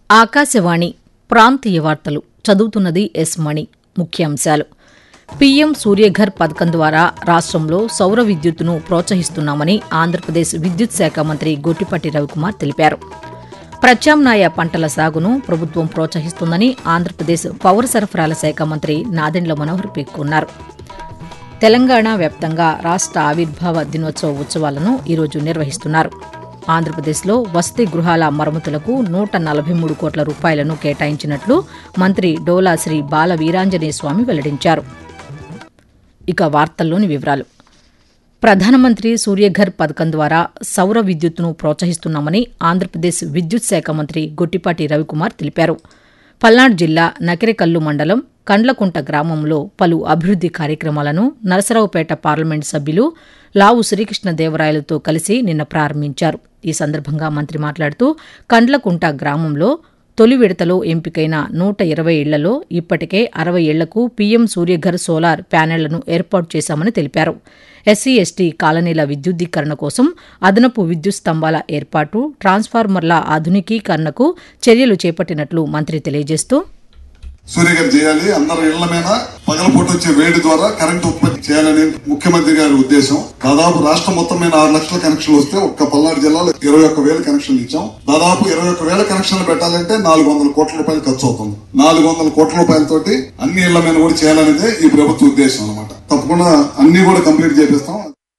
ఆకాశవాణి ప్రాంతీయ వార్తలు చదువుతున్నది ఎస్ మణి ముఖ్యాంశాలు పీఎం సూర్యఘర్ పథకం ద్వారా రాష్ట్రంలో సౌర విద్యుత్తును ప్రోత్సహిస్తున్నామని ఆంధ్రప్రదేశ్ విద్యుత్ శాఖ మంత్రి గొట్టిపాటి రవికుమార్ తెలిపారు ప్రత్యామ్నాయ పంటల సాగును ప్రభుత్వం ప్రోత్సహిస్తుందని ఆంధ్రప్రదేశ్ పౌర సరఫరాల శాఖ మంత్రి నాదెండ్ల మనోహర్ పేర్కొన్నారు తెలంగాణ వ్యాప్తంగా రాష్ట్ర ఆవిర్భావ దినోత్సవ ఉత్సవాలను ఈరోజు నిర్వహిస్తున్నారు ఆంధ్రప్రదేశ్లో వసతి గృహాల మరమ్మతులకు నూట నలభై మూడు కోట్ల రూపాయలను కేటాయించినట్లు మంత్రి డోలా శ్రీ బాల వీరాంజనేయ స్వామి వెల్లడించారు ఇక వార్తల్లోని వివరాలు ప్రధానమంత్రి సూర్యఘర్ పథకం ద్వారా సౌర విద్యుత్తును ప్రోత్సహిస్తున్నామని ఆంధ్రప్రదేశ్ విద్యుత్ శాఖ మంత్రి గొట్టిపాటి రవికుమార్ తెలిపారు పల్నాడు జిల్లా నకిరేకల్లు మండలం కండ్లకుంట గ్రామంలో పలు అభివృద్ది కార్యక్రమాలను నరసరావుపేట పార్లమెంట్ సభ్యులు లావు శ్రీకృష్ణదేవరాయలతో కలిసి నిన్న ప్రారంభించారు ఈ సందర్భంగా మంత్రి మాట్లాడుతూ కండ్లకుంట గ్రామంలో తొలి విడతలో ఎంపికైన నూట ఇరవై ఇళ్లలో ఇప్పటికే అరవై ఇళ్లకు పీఎం సూర్యఘర్ సోలార్ ప్యానెళ్లను ఏర్పాటు చేశామని తెలిపారు ఎస్సీ ఎస్టీ కాలనీల విద్యుద్దీకరణ కోసం అదనపు విద్యుత్ స్తంభాల ఏర్పాటు ట్రాన్స్ఫార్మర్ల ఆధునికీకరణకు చర్యలు చేపట్టినట్లు మంత్రి తెలియజేస్తూ సూర్యగారు చేయాలి అందరి ఇళ్ల మీద పగలపూట వచ్చే వేడి ద్వారా కరెంట్ ఉత్పత్తి చేయాలని ముఖ్యమంత్రి గారి ఉద్దేశం దాదాపు రాష్ట్రం మొత్తం మీద ఆరు లక్షల కనెక్షన్లు వస్తే ఒక్క పల్నాడు జిల్లాలో ఇరవై ఒక్క వేల కనెక్షన్లు ఇచ్చాం దాదాపు ఇరవై ఒక్క వేల కనెక్షన్లు పెట్టాలంటే నాలుగు వందల కోట్ల రూపాయలు ఖర్చు అవుతుంది నాలుగు వందల కోట్ల రూపాయలతోటి అన్ని ఇళ్ల మీద కూడా చేయాలనేదే ఈ ప్రభుత్వ ఉద్దేశం అన్నమాట తప్పకుండా అన్ని కూడా కంప్లీట్ చేపిస్తాం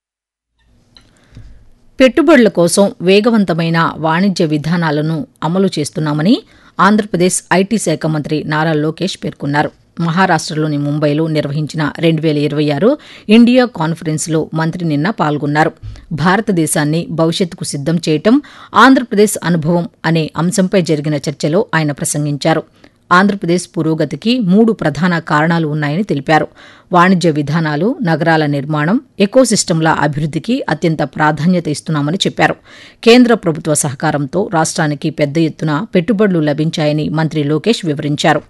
పెట్టుబడుల కోసం వేగవంతమైన వాణిజ్య విధానాలను అమలు చేస్తున్నామని ఆంధ్రప్రదేశ్ ఐటీ శాఖ మంత్రి నారా లోకేష్ పేర్కొన్నారు మహారాష్టలోని ముంబైలో నిర్వహించిన రెండు వేల ఇరవై ఆరు ఇండియా కాన్ఫరెన్స్లో మంత్రి నిన్న పాల్గొన్నారు భారతదేశాన్ని భవిష్యత్తుకు సిద్దం చేయటం ఆంధ్రప్రదేశ్ అనుభవం అనే అంశంపై జరిగిన చర్చలో ఆయన ప్రసంగించారు ఆంధ్రప్రదేశ్ పురోగతికి మూడు ప్రధాన కారణాలు ఉన్నాయని తెలిపారు వాణిజ్య విధానాలు నగరాల నిర్మాణం ఎకోసిస్టంల అభివృద్ధికి అత్యంత ప్రాధాన్యత ఇస్తున్నామని చెప్పారు కేంద్ర ప్రభుత్వ సహకారంతో రాష్ట్రానికి పెద్ద ఎత్తున పెట్టుబడులు లభించాయని మంత్రి లోకేష్ వివరించారు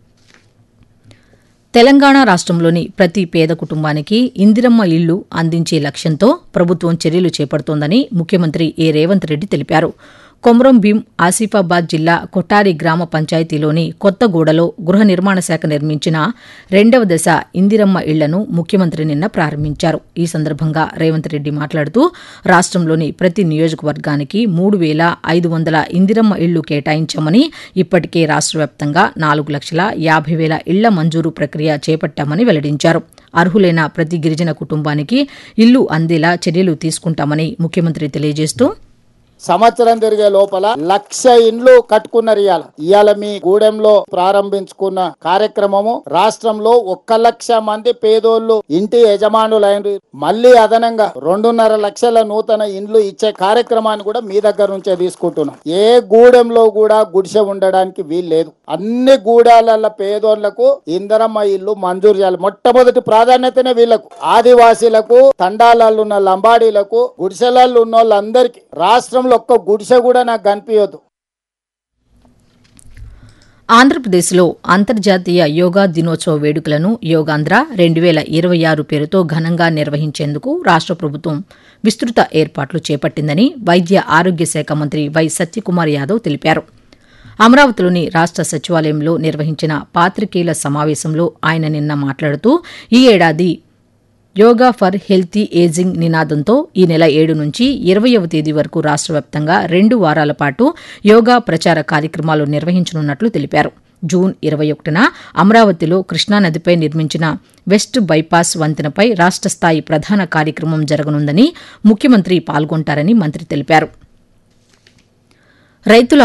తెలంగాణ రాష్ట్రంలోని ప్రతి పేద కుటుంబానికి ఇందిరమ్మ ఇళ్లు అందించే లక్ష్యంతో ప్రభుత్వం చర్యలు చేపడుతోందని ముఖ్యమంత్రి ఏ రేవంత్ రెడ్డి తెలిపారు కొమరం భీం ఆసిఫాబాద్ జిల్లా కొట్టారి గ్రామ పంచాయతీలోని కొత్తగూడలో గృహ నిర్మాణ శాఖ నిర్మించిన రెండవ దశ ఇందిరమ్మ ఇళ్లను ముఖ్యమంత్రి నిన్న ప్రారంభించారు ఈ సందర్భంగా రేవంత్ రెడ్డి మాట్లాడుతూ రాష్ట్రంలోని ప్రతి నియోజకవర్గానికి మూడు వేల ఐదు వందల ఇందిరమ్మ ఇళ్లు కేటాయించామని ఇప్పటికే రాష్ట్ర వ్యాప్తంగా నాలుగు లక్షల యాభై వేల ఇళ్ల మంజూరు ప్రక్రియ చేపట్టామని వెల్లడించారు అర్హులైన ప్రతి గిరిజన కుటుంబానికి ఇల్లు అందేలా చర్యలు తీసుకుంటామని ముఖ్యమంత్రి తెలియజేస్తూ సంవత్సరం తిరిగే లోపల లక్ష ఇండ్లు కట్టుకున్నారు ఇవాళ ఇవాళ మీ గూడెంలో ప్రారంభించుకున్న కార్యక్రమము రాష్ట్రంలో ఒక్క లక్ష మంది పేదోళ్ళు ఇంటి యజమానులైన మళ్ళీ అదనంగా రెండున్నర లక్షల నూతన ఇండ్లు ఇచ్చే కార్యక్రమాన్ని కూడా మీ దగ్గర నుంచే తీసుకుంటున్నాం ఏ గూడెంలో కూడా గుడిసె ఉండడానికి వీలు లేదు అన్ని గూడాల పేదోళ్లకు ఇందరమ్మ ఇల్లు మంజూరు చేయాలి మొట్టమొదటి ప్రాధాన్యతనే వీళ్లకు ఆదివాసీలకు తండాలలో ఉన్న లంబాడీలకు గుడిసెలలో ఉన్న వాళ్ళందరికీ రాష్ట్రంలో ఒక్క గుడిసె కూడా నాకు కనిపించదు ఆంధ్రప్రదేశ్లో అంతర్జాతీయ యోగా దినోత్సవ వేడుకలను యోగాంధ్ర రెండు వేల ఇరవై ఆరు పేరుతో ఘనంగా నిర్వహించేందుకు రాష్ట్ర ప్రభుత్వం విస్తృత ఏర్పాట్లు చేపట్టిందని వైద్య ఆరోగ్య శాఖ మంత్రి వై సత్యకుమార్ యాదవ్ తెలిపారు అమరావతిలోని రాష్ట్ర సచివాలయంలో నిర్వహించిన పాత్రికేయుల సమావేశంలో ఆయన నిన్న మాట్లాడుతూ ఈ ఏడాది యోగా ఫర్ హెల్తీ ఏజింగ్ నినాదంతో ఈ నెల ఏడు నుంచి ఇరవయవ తేదీ వరకు రాష్ట్ర వ్యాప్తంగా రెండు వారాల పాటు యోగా ప్రచార కార్యక్రమాలు నిర్వహించనున్నట్లు తెలిపారు జూన్ ఇరవై ఒకటిన అమరావతిలో కృష్ణానదిపై నిర్మించిన వెస్ట్ బైపాస్ వంతెనపై రాష్ట్ర స్థాయి ప్రధాన కార్యక్రమం జరగనుందని ముఖ్యమంత్రి పాల్గొంటారని మంత్రి తెలిపారు రైతుల